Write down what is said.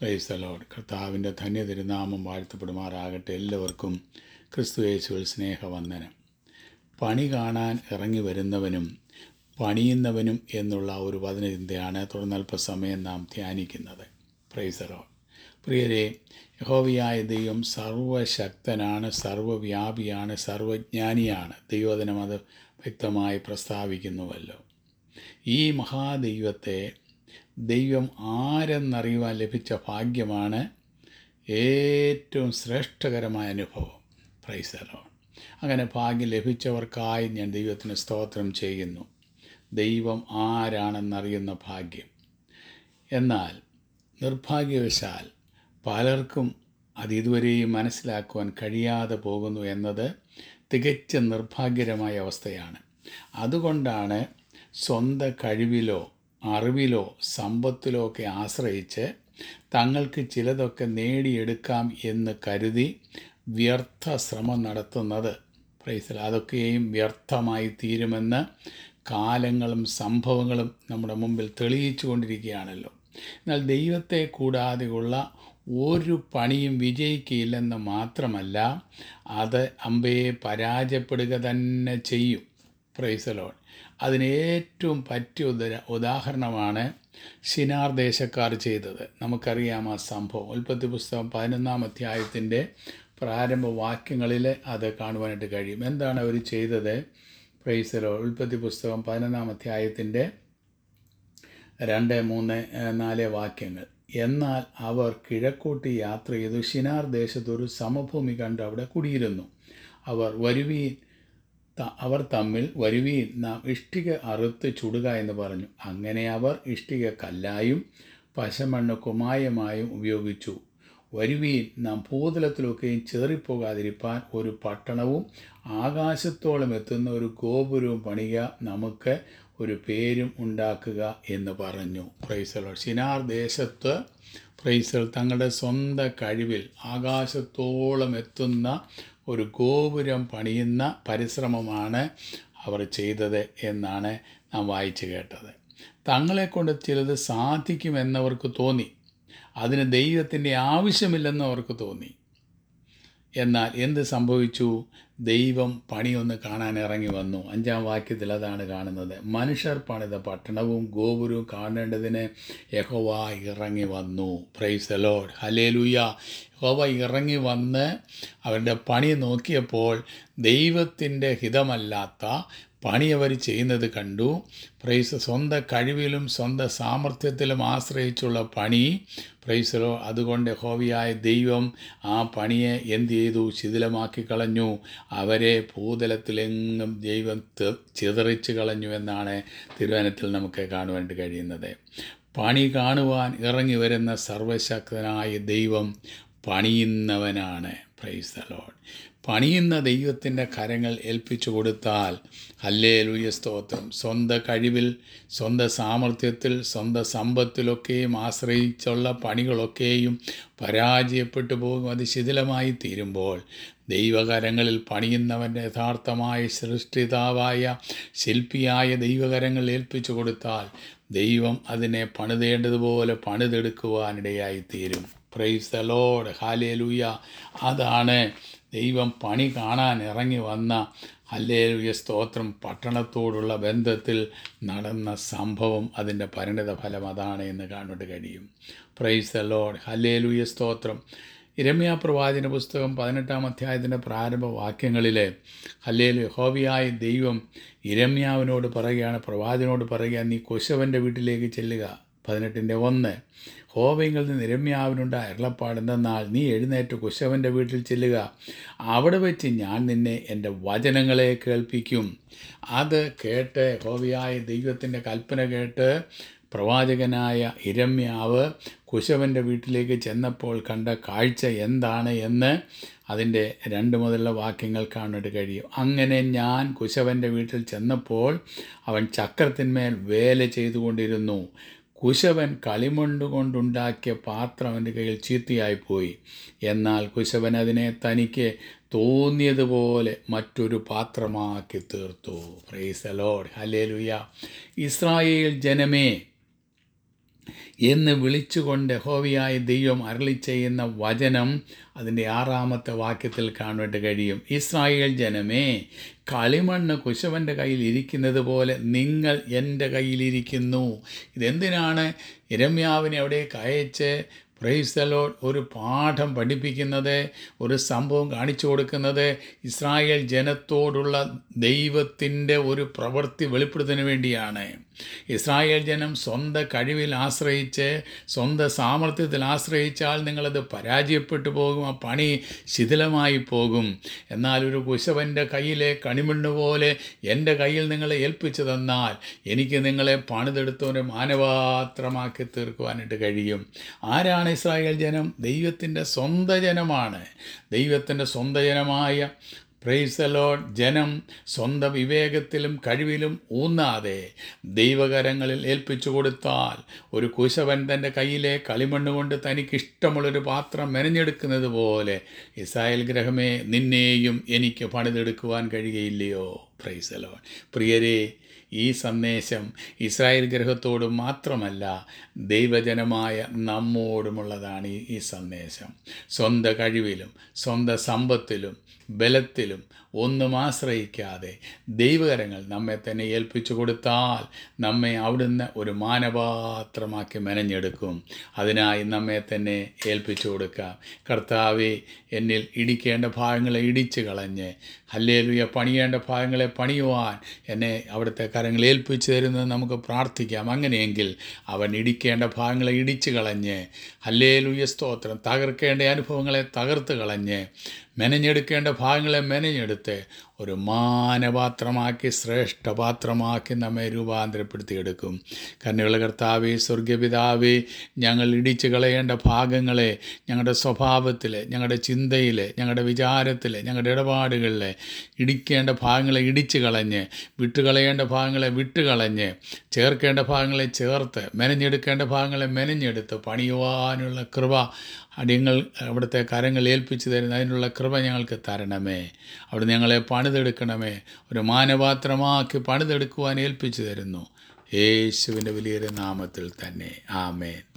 price load കർത്താവിൻ്റെ ധന്യ തിരുനാമം വാഴ്ത്തപ്പെടുമാറാകട്ടെ എല്ലാവർക്കും ക്രിസ്തു യേശുവിൽ സ്നേഹവന്ദനം പണി കാണാൻ ഇറങ്ങി വരുന്നവനും പണിയുന്നവനും എന്നുള്ള ഒരു വചനചിന്തയാണ് തുടർന്നൽപ്പസമയം നാം ധ്യാനിക്കുന്നത് പ്രൈസ് ലോഡ് പ്രിയരെ യഹോവയായ ദൈവം സർവശക്തനാണ് സർവവ്യാപിയാണ് സർവജ്ഞാനിയാണ് ദൈവദിനം അത് വ്യക്തമായി പ്രസ്താവിക്കുന്നുവല്ലോ ഈ മഹാദൈവത്തെ ദൈവം ആരെന്നറിയുവാൻ ലഭിച്ച ഭാഗ്യമാണ് ഏറ്റവും ശ്രേഷ്ഠകരമായ അനുഭവം പ്രൈസലോ അങ്ങനെ ഭാഗ്യം ലഭിച്ചവർക്കായി ഞാൻ ദൈവത്തിന് സ്തോത്രം ചെയ്യുന്നു ദൈവം ആരാണെന്നറിയുന്ന ഭാഗ്യം എന്നാൽ നിർഭാഗ്യവശാൽ പലർക്കും അത് ഇതുവരെയും മനസ്സിലാക്കുവാൻ കഴിയാതെ പോകുന്നു എന്നത് തികച്ച നിർഭാഗ്യകരമായ അവസ്ഥയാണ് അതുകൊണ്ടാണ് സ്വന്തം കഴിവിലോ അറിവിലോ സമ്പത്തിലോ ഒക്കെ ആശ്രയിച്ച് തങ്ങൾക്ക് ചിലതൊക്കെ നേടിയെടുക്കാം എന്ന് കരുതി വ്യർത്ഥ ശ്രമം നടത്തുന്നത് പ്രൈസൽ അതൊക്കെയും വ്യർത്ഥമായി തീരുമെന്ന് കാലങ്ങളും സംഭവങ്ങളും നമ്മുടെ മുമ്പിൽ തെളിയിച്ചു കൊണ്ടിരിക്കുകയാണല്ലോ എന്നാൽ ദൈവത്തെ കൂടാതെയുള്ള ഒരു പണിയും വിജയിക്കില്ലെന്ന് മാത്രമല്ല അത് അമ്പയെ പരാജയപ്പെടുക തന്നെ ചെയ്യും പ്രൈസലോൺ അതിന് ഏറ്റവും പറ്റിയ ഉദര ഉദാഹരണമാണ് ഷിനാർ ദേശക്കാർ ചെയ്തത് നമുക്കറിയാം ആ സംഭവം ഉൽപ്പത്തി പുസ്തകം പതിനൊന്നാം അധ്യായത്തിൻ്റെ പ്രാരംഭ വാക്യങ്ങളിൽ അത് കാണുവാനായിട്ട് കഴിയും എന്താണ് അവർ ചെയ്തത് പ്രൈസലോ ഉൽപ്പത്തി പുസ്തകം പതിനൊന്നാം അധ്യായത്തിൻ്റെ രണ്ട് മൂന്ന് നാല് വാക്യങ്ങൾ എന്നാൽ അവർ കിഴക്കോട്ട് യാത്ര ചെയ്തു ഷിനാർ ദേശത്തൊരു സമഭൂമി കണ്ട് അവിടെ കുടിയിരുന്നു അവർ വരുവീൻ അവർ തമ്മിൽ വരുവീൻ നാം ഇഷ്ടിക അറുത്ത് ചുടുക എന്ന് പറഞ്ഞു അങ്ങനെ അവർ ഇഷ്ടിക കല്ലായും പശമണ്ണ് കുമായമായും ഉപയോഗിച്ചു വരുവീൻ നാം ഭൂതലത്തിലൊക്കെയും ചേറിപ്പോകാതിരിപ്പാൻ ഒരു പട്ടണവും ആകാശത്തോളം എത്തുന്ന ഒരു ഗോപുരവും പണിക നമുക്ക് ഒരു പേരും ഉണ്ടാക്കുക എന്ന് പറഞ്ഞു പ്രൈസൽ ഷിനാർ ദേശത്ത് പ്രൈസൽ തങ്ങളുടെ സ്വന്തം കഴിവിൽ ആകാശത്തോളം എത്തുന്ന ഒരു ഗോപുരം പണിയുന്ന പരിശ്രമമാണ് അവർ ചെയ്തത് എന്നാണ് നാം വായിച്ചു കേട്ടത് തങ്ങളെക്കൊണ്ട് ചിലത് സാധിക്കുമെന്നവർക്ക് തോന്നി അതിന് ദൈവത്തിൻ്റെ ആവശ്യമില്ലെന്ന് അവർക്ക് തോന്നി എന്നാൽ എന്ത് സംഭവിച്ചു ദൈവം പണിയൊന്ന് കാണാൻ ഇറങ്ങി വന്നു അഞ്ചാം വാക്യത്തിൽ അതാണ് കാണുന്നത് മനുഷ്യർ പണിത പട്ടണവും ഗോപുരവും കാണേണ്ടതിന് യഹോവ ഇറങ്ങി വന്നു പ്രൈസ് ലോഡ് ഹലേലുയ യഹോവ ഇറങ്ങി വന്ന് അവരുടെ പണി നോക്കിയപ്പോൾ ദൈവത്തിൻ്റെ ഹിതമല്ലാത്ത പണി അവർ ചെയ്യുന്നത് കണ്ടു പ്രൈസ് സ്വന്തം കഴിവിലും സ്വന്തം സാമർഥ്യത്തിലും ആശ്രയിച്ചുള്ള പണി പ്രൈസലോ അതുകൊണ്ട് ഹോവിയായ ദൈവം ആ പണിയെ എന്ത് ചെയ്തു ശിഥിലമാക്കി കളഞ്ഞു അവരെ ഭൂതലത്തിലെങ്ങും ദൈവം ചിതറിച്ച് കളഞ്ഞു എന്നാണ് തിരുവനത്തിൽ നമുക്ക് കാണുവാനായിട്ട് കഴിയുന്നത് പണി കാണുവാൻ ഇറങ്ങി വരുന്ന സർവശക്തനായ ദൈവം പണിയുന്നവനാണ് പ്രൈസ് ലോഡ് പണിയുന്ന ദൈവത്തിൻ്റെ കരങ്ങൾ ഏൽപ്പിച്ചു കൊടുത്താൽ ഹല്ലേ ലൂയ സ്തോത്രം സ്വന്തം കഴിവിൽ സ്വന്തം സാമർഥ്യത്തിൽ സ്വന്തം സമ്പത്തിലൊക്കെയും ആശ്രയിച്ചുള്ള പണികളൊക്കെയും പരാജയപ്പെട്ടു പോകും അത് ശിഥിലമായി തീരുമ്പോൾ ദൈവകരങ്ങളിൽ പണിയുന്നവൻ്റെ യഥാർത്ഥമായ സൃഷ്ടിതാവായ ശില്പിയായ ദൈവകരങ്ങൾ ഏൽപ്പിച്ചു കൊടുത്താൽ ദൈവം അതിനെ പണിതേണ്ടതുപോലെ പണിതെടുക്കുവാനിടയായി തീരും പ്രൈസ് ദ ലോഡ് ഹാലേലൂയ അതാണ് ദൈവം പണി കാണാൻ ഇറങ്ങി വന്ന ഹല്ലേലൂയ സ്തോത്രം പട്ടണത്തോടുള്ള ബന്ധത്തിൽ നടന്ന സംഭവം അതിൻ്റെ പരിണിത ഫലം അതാണ് എന്ന് കാണുവാൻ കഴിയും പ്രൈസ് ദ ലോഡ് ഹല്ലേലൂയ സ്തോത്രം ഇരമ്യ പ്രവാചന പുസ്തകം പതിനെട്ടാം അധ്യായത്തിൻ്റെ പ്രാരംഭ വാക്യങ്ങളിലെ ഹല്ലേലു ഹോവിയായ ദൈവം ഇരമ്യാവിനോട് പറയുകയാണ് പ്രവാചകനോട് പറയുക നീ കൊശവൻ്റെ വീട്ടിലേക്ക് ചെല്ലുക പതിനെട്ടിൻ്റെ ഒന്ന് ഹോവയിൽ നിന്ന് ഇരമ്യാവിനുണ്ട അരുളപ്പാടെന്നാൽ നീ എഴുന്നേറ്റ് കുശവൻ്റെ വീട്ടിൽ ചെല്ലുക അവിടെ വെച്ച് ഞാൻ നിന്നെ എൻ്റെ വചനങ്ങളെ കേൾപ്പിക്കും അത് കേട്ട് ഹോവിയായ ദൈവത്തിൻ്റെ കൽപ്പന കേട്ട് പ്രവാചകനായ ഇരമ്യാവ് കുശവൻ്റെ വീട്ടിലേക്ക് ചെന്നപ്പോൾ കണ്ട കാഴ്ച എന്താണ് എന്ന് അതിൻ്റെ രണ്ട് മുതലുള്ള വാക്യങ്ങൾ കാണാനായിട്ട് കഴിയും അങ്ങനെ ഞാൻ കുശവൻ്റെ വീട്ടിൽ ചെന്നപ്പോൾ അവൻ ചക്രത്തിന്മേൽ വേല ചെയ്തുകൊണ്ടിരുന്നു കുശവൻ കളിമണ്ണ് കൊണ്ടുണ്ടാക്കിയ പാത്രം അവൻ്റെ കയ്യിൽ ചീത്തയായിപ്പോയി എന്നാൽ കുശവൻ അതിനെ തനിക്ക് തോന്നിയതുപോലെ മറ്റൊരു പാത്രമാക്കി തീർത്തു പ്രൈസ് ലോഡ് ഹലേലുയ ഇസ്രായേൽ ജനമേ എന്ന് വിളിച്ചുകൊണ്ട് ഹോവിയായ ദൈവം അരളി ചെയ്യുന്ന വചനം അതിൻ്റെ ആറാമത്തെ വാക്യത്തിൽ കാണുവാൻ കഴിയും ഇസ്രായേൽ ജനമേ കളിമണ്ണ് കുശവൻ്റെ കയ്യിൽ ഇരിക്കുന്നത് പോലെ നിങ്ങൾ എൻ്റെ കയ്യിലിരിക്കുന്നു ഇതെന്തിനാണ് ഇരമ്യാവിനെ അവിടേക്ക് അയച്ച് പ്രൈസലോ ഒരു പാഠം പഠിപ്പിക്കുന്നത് ഒരു സംഭവം കാണിച്ചു കൊടുക്കുന്നത് ഇസ്രായേൽ ജനത്തോടുള്ള ദൈവത്തിൻ്റെ ഒരു പ്രവൃത്തി വെളിപ്പെടുത്തുന്നതിന് വേണ്ടിയാണ് ഇസ്രായേൽ ജനം സ്വന്തം കഴിവിൽ ആശ്രയിച്ച് സ്വന്തം സാമർഥ്യത്തിൽ ആശ്രയിച്ചാൽ നിങ്ങളത് പരാജയപ്പെട്ടു പോകും ആ പണി ശിഥിലമായി പോകും എന്നാൽ ഒരു കുശവൻ്റെ കയ്യിലെ കണിമണ്ണ് പോലെ എൻ്റെ കയ്യിൽ നിങ്ങളെ ഏൽപ്പിച്ചു തന്നാൽ എനിക്ക് നിങ്ങളെ പണിതെടുത്തവനെ മാനപാത്രമാക്കി തീർക്കുവാനായിട്ട് കഴിയും ആരാണ് ഇസ്രായേൽ ജനം ദൈവത്തിൻ്റെ സ്വന്തം ജനമാണ് ദൈവത്തിൻ്റെ സ്വന്തം ജനമായ പ്രൈസലോൺ ജനം സ്വന്തം വിവേകത്തിലും കഴിവിലും ഊന്നാതെ ദൈവകരങ്ങളിൽ ഏൽപ്പിച്ചു കൊടുത്താൽ ഒരു കുശവൻ തൻ്റെ കയ്യിലെ കളിമണ്ണ് കൊണ്ട് തനിക്കിഷ്ടമുള്ളൊരു പാത്രം മെനഞ്ഞെടുക്കുന്നത് പോലെ ഇസ്രായേൽ ഗ്രഹമേ നിന്നെയും എനിക്ക് പണിതെടുക്കുവാൻ കഴിയുകയില്ലയോ പ്രൈസലോൺ പ്രിയരെ ഈ സന്ദേശം ഇസ്രായേൽ ഗ്രഹത്തോട് മാത്രമല്ല ദൈവജനമായ നമ്മോടുമുള്ളതാണ് ഈ ഈ സന്ദേശം സ്വന്തം കഴിവിലും സ്വന്തം സമ്പത്തിലും ബലത്തിലും ഒന്നും ആശ്രയിക്കാതെ ദൈവകരങ്ങൾ നമ്മെ തന്നെ ഏൽപ്പിച്ചു കൊടുത്താൽ നമ്മെ അവിടുന്ന് ഒരു മാനപാത്രമാക്കി മെനഞ്ഞെടുക്കും അതിനായി നമ്മെ തന്നെ ഏൽപ്പിച്ചു കൊടുക്കാം കർത്താവെ എന്നിൽ ഇടിക്കേണ്ട ഭാഗങ്ങളെ ഇടിച്ചു കളഞ്ഞ് ഹല്ലേലുയ പണിയേണ്ട ഭാഗങ്ങളെ പണിയുവാൻ എന്നെ അവിടുത്തെ കരങ്ങൾ ഏൽപ്പിച്ചു തരുന്നത് നമുക്ക് പ്രാർത്ഥിക്കാം അങ്ങനെയെങ്കിൽ അവൻ ഇടിക്കേണ്ട ഭാഗങ്ങളെ ഇടിച്ചു കളഞ്ഞ് ഹല്ലേലുയ സ്തോത്രം തകർക്കേണ്ട അനുഭവങ്ങളെ തകർത്ത് കളഞ്ഞ് മെനഞ്ഞെടുക്കേണ്ട ഭാഗങ്ങളെ മെനഞ്ഞെടുത്ത് ഒരു മാനപാത്രമാക്കി ശ്രേഷ്ഠപാത്രമാക്കി നമ്മെ രൂപാന്തരപ്പെടുത്തിയെടുക്കും കന്നുള്ള കർത്താവേ സ്വർഗപിതാവേ ഞങ്ങൾ ഇടിച്ചു കളയേണ്ട ഭാഗങ്ങളെ ഞങ്ങളുടെ സ്വഭാവത്തിൽ ഞങ്ങളുടെ ചിന്തയിൽ ഞങ്ങളുടെ വിചാരത്തിൽ ഞങ്ങളുടെ ഇടപാടുകളിൽ ഇടിക്കേണ്ട ഭാഗങ്ങളെ ഇടിച്ചു കളഞ്ഞ് വിട്ടുകളയേണ്ട ഭാഗങ്ങളെ വിട്ടുകളഞ്ഞ് ചേർക്കേണ്ട ഭാഗങ്ങളെ ചേർത്ത് മെനഞ്ഞെടുക്കേണ്ട ഭാഗങ്ങളെ മെനഞ്ഞെടുത്ത് പണിയുവാനുള്ള കൃപ അടിയങ്ങൾ അവിടുത്തെ കരങ്ങൾ ഏൽപ്പിച്ചു തരുന്ന അതിനുള്ള കൃപ ഞങ്ങൾക്ക് തരണമേ അവിടെ ഞങ്ങളെ പണിതെടുക്കണമേ ഒരു മാനപാത്രമാക്കി പണിതെടുക്കുവാൻ ഏൽപ്പിച്ചു തരുന്നു യേശുവിൻ്റെ വലിയൊരു നാമത്തിൽ തന്നെ ആമേൻ